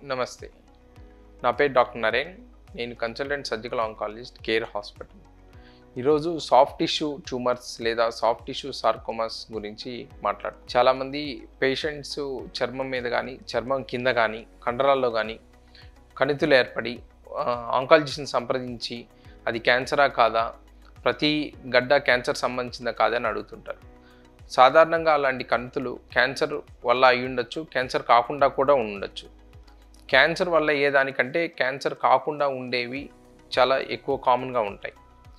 నమస్తే నా పేరు డాక్టర్ నరేన్ నేను consultant surgical oncologist Care hospital ఈరోజు సాఫ్ట్ టిష్యూ ట్యూమర్స్ లేదా సాఫ్ట్ టిష్యూ సార్కోమస్ గురించి మాట్లాడు చాలామంది పేషెంట్స్ చర్మం మీద కానీ చర్మం కింద కానీ కండరాల్లో కానీ కణితులు ఏర్పడి ఆంకాలజిస్ట్ని సంప్రదించి అది క్యాన్సరా కాదా ప్రతి గడ్డ క్యాన్సర్ సంబంధించిందా కాదా అని అడుగుతుంటారు సాధారణంగా అలాంటి కణితులు క్యాన్సర్ వల్ల అయి ఉండొచ్చు క్యాన్సర్ కాకుండా కూడా ఉండొచ్చు క్యాన్సర్ వల్ల ఏ దానికంటే క్యాన్సర్ కాకుండా ఉండేవి చాలా ఎక్కువ కామన్గా ఉంటాయి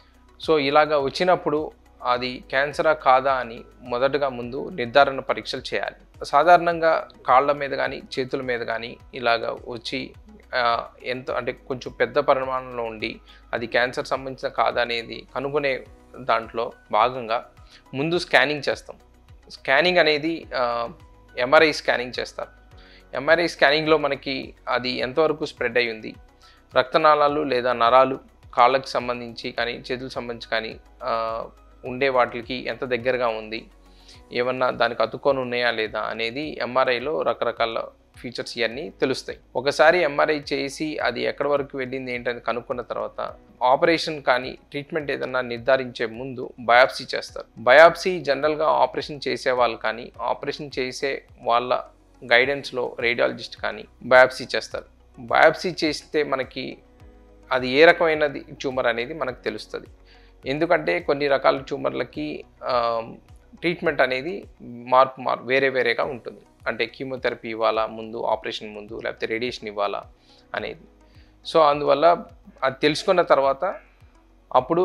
సో ఇలాగా వచ్చినప్పుడు అది క్యాన్సరా కాదా అని మొదటగా ముందు నిర్ధారణ పరీక్షలు చేయాలి సాధారణంగా కాళ్ళ మీద కానీ చేతుల మీద కానీ ఇలాగ వచ్చి ఆ, ఎంత అంటే కొంచెం పెద్ద పరిమాణంలో ఉండి అది క్యాన్సర్ సంబంధించిన కాదా అనేది కనుగొనే దాంట్లో భాగంగా ముందు స్కానింగ్ చేస్తాం స్కానింగ్ అనేది ఎంఆర్ఐ స్కానింగ్ చేస్తారు ఎంఆర్ఐ స్కానింగ్లో మనకి అది ఎంతవరకు స్ప్రెడ్ అయి ఉంది రక్తనాళాలు లేదా నరాలు కాళ్ళకి సంబంధించి కానీ చేతులకు సంబంధించి కానీ ఆ, ఉండే వాటికి ఎంత దగ్గరగా ఉంది ఏమన్నా దానికి అతుక్కొని ఉన్నాయా లేదా అనేది ఎంఆర్ఐలో రకరకాల ఫీచర్స్ ఇవన్నీ తెలుస్తాయి ఒకసారి ఎంఆర్ఐ చేసి అది ఎక్కడి వరకు వెళ్ళింది ఏంటని కనుక్కున్న తర్వాత ఆపరేషన్ కానీ ట్రీట్మెంట్ ఏదన్నా నిర్ధారించే ముందు బయాప్సీ చేస్తారు బయాప్సీ జనరల్గా ఆపరేషన్ చేసే వాళ్ళు కానీ ఆపరేషన్ చేసే వాళ్ళ గైడెన్స్లో రేడియాలజిస్ట్ కానీ బయాప్సీ చేస్తారు బయాప్సీ చేస్తే మనకి అది ఏ రకమైనది ట్యూమర్ అనేది మనకు తెలుస్తుంది ఎందుకంటే కొన్ని రకాల ట్యూమర్లకి ట్రీట్మెంట్ అనేది మార్పు మార్ వేరే వేరేగా ఉంటుంది అంటే కీమోథెరపీ ఇవ్వాలా ముందు ఆపరేషన్ ముందు లేకపోతే రేడియేషన్ ఇవ్వాలా అనేది సో అందువల్ల అది తెలుసుకున్న తర్వాత అప్పుడు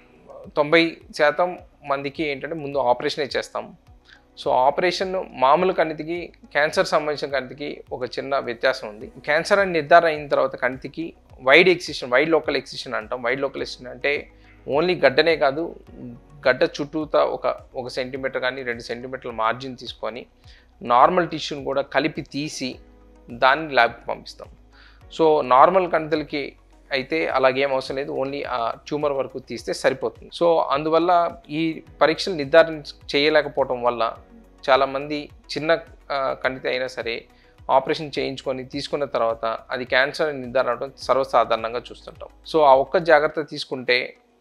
తొంభై శాతం మందికి ఏంటంటే ముందు ఆపరేషనే చేస్తాం సో ఆపరేషన్ మామూలు కణితికి క్యాన్సర్ సంబంధించిన కణితికి ఒక చిన్న వ్యత్యాసం ఉంది క్యాన్సర్ అని నిర్ధారణ అయిన తర్వాత కణితికి wide excision wide local excision అంటాం వైడ్ లోకల్ ఎక్సిషన్ అంటే ఓన్లీ గడ్డనే కాదు గడ్డ చుట్టూతా ఒక ఒక సెంటీమీటర్ కానీ రెండు సెంటీమీటర్ల మార్జిన్ తీసుకొని నార్మల్ టిష్యూని కూడా కలిపి తీసి దాన్ని ల్యాబ్కి పంపిస్తాం సో నార్మల్ కణితులకి అయితే అలాగేం అవసరం లేదు ఓన్లీ ఆ ట్యూమర్ వరకు తీస్తే సరిపోతుంది సో అందువల్ల ఈ పరీక్షలు నిర్ధారణ చేయలేకపోవటం వల్ల చాలామంది చిన్న ఆ, కణితి అయినా సరే ఆపరేషన్ చేయించుకొని తీసుకున్న తర్వాత అది క్యాన్సర్ అని నిర్ధారణ అవడం సర్వసాధారణంగా చూస్తుంటాం సో ఆ ఒక్క జాగ్రత్త తీసుకుంటే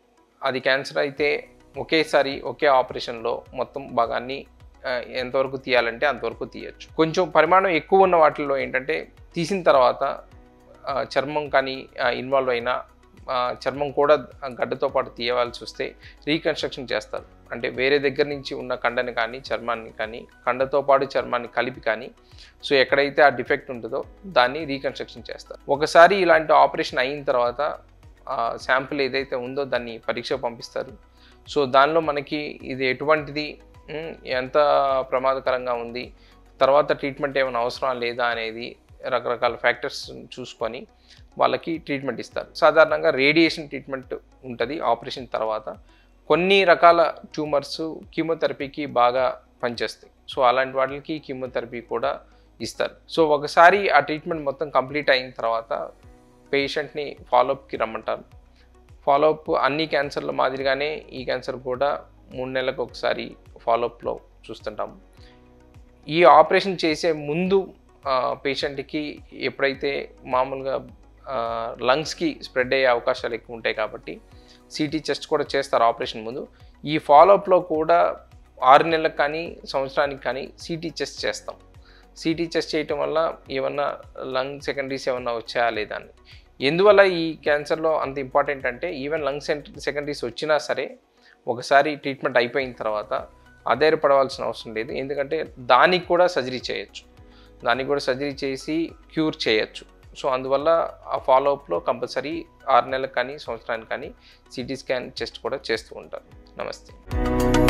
అది క్యాన్సర్ అయితే ఒకేసారి ఒకే ఆపరేషన్లో మొత్తం భాగాన్ని ఆ, ఎంతవరకు తీయాలంటే అంతవరకు తీయచ్చు కొంచెం పరిమాణం ఎక్కువ ఉన్న వాటిల్లో ఏంటంటే తీసిన తర్వాత ఆ, చర్మం కానీ ఇన్వాల్వ్ అయిన ఆ, చర్మం కూడా గడ్డతో పాటు తీయవలసి వస్తే రీకన్స్ట్రక్షన్ చేస్తారు అంటే వేరే దగ్గర నుంచి ఉన్న కండని కానీ చర్మాన్ని కానీ కండతో పాటు చర్మాన్ని కలిపి కానీ సో ఎక్కడైతే ఆ డిఫెక్ట్ ఉంటుందో దాన్ని రీకన్స్ట్రక్షన్ చేస్తారు ఒకసారి ఇలాంటి ఆపరేషన్ అయిన తర్వాత శాంపుల్ ఏదైతే ఉందో దాన్ని పరీక్ష పంపిస్తారు సో దానిలో మనకి ఇది ఎటువంటిది ఉమ్, ఎంత ప్రమాదకరంగా ఉంది తర్వాత ట్రీట్మెంట్ ఏమైనా అవసరం లేదా అనేది రకరకాల ఫ్యాక్టర్స్ చూసుకొని వాళ్ళకి ట్రీట్మెంట్ ఇస్తారు సాధారణంగా రేడియేషన్ ట్రీట్మెంట్ ఉంటుంది ఆపరేషన్ తర్వాత కొన్ని రకాల ట్యూమర్స్ కీమోథెరపీకి బాగా పనిచేస్తాయి సో అలాంటి వాటికి కీమోథెరపీ కూడా ఇస్తారు సో ఒకసారి ఆ ట్రీట్మెంట్ మొత్తం కంప్లీట్ అయిన తర్వాత పేషెంట్ని ఫాలోఅప్కి రమ్మంటారు ఫాలోఅప్ అన్ని క్యాన్సర్ల మాదిరిగానే ఈ క్యాన్సర్ కూడా మూడు నెలలకు ఒకసారి ఫాలోఅప్లో చూస్తుంటాము ఈ ఆపరేషన్ చేసే ముందు పేషెంట్కి ఎప్పుడైతే మామూలుగా లంగ్స్కి స్ప్రెడ్ అయ్యే అవకాశాలు ఎక్కువ ఉంటాయి కాబట్టి సిటీ చెస్ట్ కూడా చేస్తారు ఆపరేషన్ ముందు ఈ ఫాలోఅప్లో కూడా ఆరు నెలలకు కానీ సంవత్సరానికి కానీ సిటీ చెస్ట్ చేస్తాం సిటీ చెస్ట్ చేయటం వల్ల ఏమన్నా లంగ్ సెకండరీస్ ఏమన్నా వచ్చాయా లేదా అని ఎందువల్ల ఈ క్యాన్సర్లో అంత ఇంపార్టెంట్ అంటే ఈవెన్ లంగ్ సెకండరీస్ వచ్చినా సరే ఒకసారి ట్రీట్మెంట్ అయిపోయిన తర్వాత ఆధారపడవలసిన అవసరం లేదు ఎందుకంటే దానికి కూడా సర్జరీ చేయొచ్చు దానికి కూడా సర్జరీ చేసి క్యూర్ చేయొచ్చు సో అందువల్ల ఆ ఫాలోఅప్లో కంపల్సరీ ఆరు నెలలకు కానీ సంవత్సరానికి కానీ సిటీ స్కాన్ చెస్ట్ కూడా చేస్తూ ఉంటారు నమస్తే